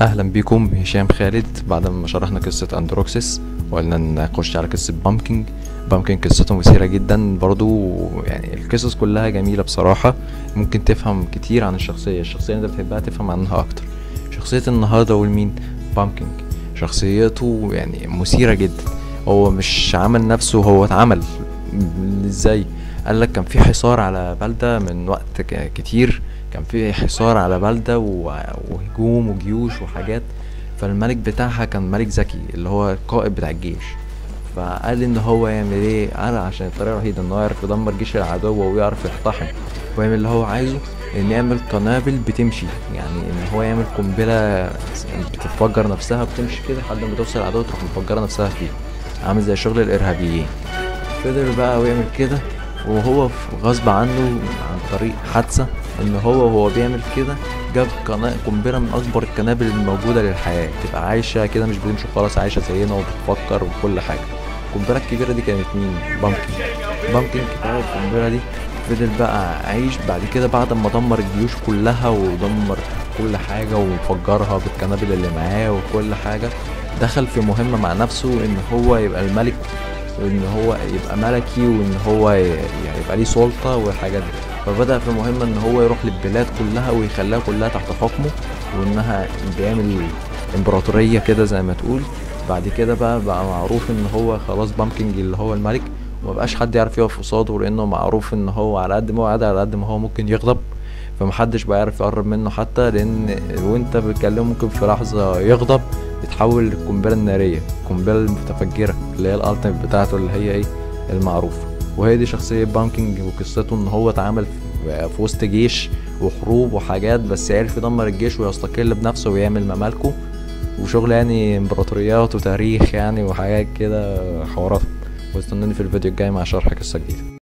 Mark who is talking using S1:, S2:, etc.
S1: اهلا بيكم هشام خالد بعد ما شرحنا قصة اندروكسيس وقلنا نخش على قصة بامكينج بامكينج قصته مثيرة جدا برضو يعني القصص كلها جميلة بصراحة ممكن تفهم كتير عن الشخصية الشخصية اللي انت بتحبها تفهم عنها اكتر شخصية النهاردة والمين بامكينج شخصيته يعني مثيرة جدا هو مش عمل نفسه هو اتعمل ازاي قال لك كان في حصار على بلدة من وقت ك- كتير كان في حصار على بلدة و- وهجوم وجيوش وحاجات فالملك بتاعها كان ملك ذكي اللي هو القائد بتاع الجيش فقال ان هو يعمل ايه قال عشان الطريقة الوحيدة ان هو يعرف يدمر جيش العدو ويعرف يقتحم ويعمل اللي هو عايزه ان يعمل قنابل بتمشي يعني ان هو يعمل قنبلة بتتفجر نفسها بتمشي كده لحد ما توصل العدو تروح مفجرة نفسها فيه عامل زي شغل الارهابيين فضل بقى ويعمل كده وهو ف- غصب عنه عن طريق حادثة ان هو وهو بيعمل كده جاب قنا- قنبلة من اكبر القنابل الموجودة للحياة تبقى عايشة كده مش بتمشي خلاص عايشة زينا وبتفكر وكل حاجة القنبلة الكبيرة دي كانت مين؟ بامكن بامكن بتاع القنبلة دي فضل بقى عايش بعد كده بعد ما دمر الجيوش كلها ودمر كل حاجة وفجرها بالقنابل اللي معاه وكل حاجة دخل في مهمة مع نفسه ان هو يبقى الملك وان هو يبقى ملكي وان هو ي- يعني يبقى ليه سلطة والحاجات دي فبدأ في مهمة ان هو يروح للبلاد كلها ويخليها كلها تحت حكمه وانها بيعمل امبراطورية كده زي ما تقول بعد كده بقى بقى معروف ان هو خلاص بامكينج اللي هو الملك ومبقاش حد يعرف يقف قصاده لانه معروف ان هو على قد ما هو قاعد على قد ما هو ممكن يغضب فمحدش بقى يعرف يقرب منه حتى لان وانت بتكلمه ممكن في لحظة يغضب يتحول للقنبلة النارية القنبلة المتفجرة اللي هي الالتيميت بتاعته اللي هي ايه المعروفة وهي دي شخصية بانكينج وقصته ان هو اتعامل في في وسط جيش وحروب وحاجات بس عرف يدمر الجيش ويستقل بنفسه ويعمل ممالكه وشغل يعني امبراطوريات وتاريخ يعني وحاجات كده حوارات واستنوني في الفيديو الجاي مع شرح قصة جديدة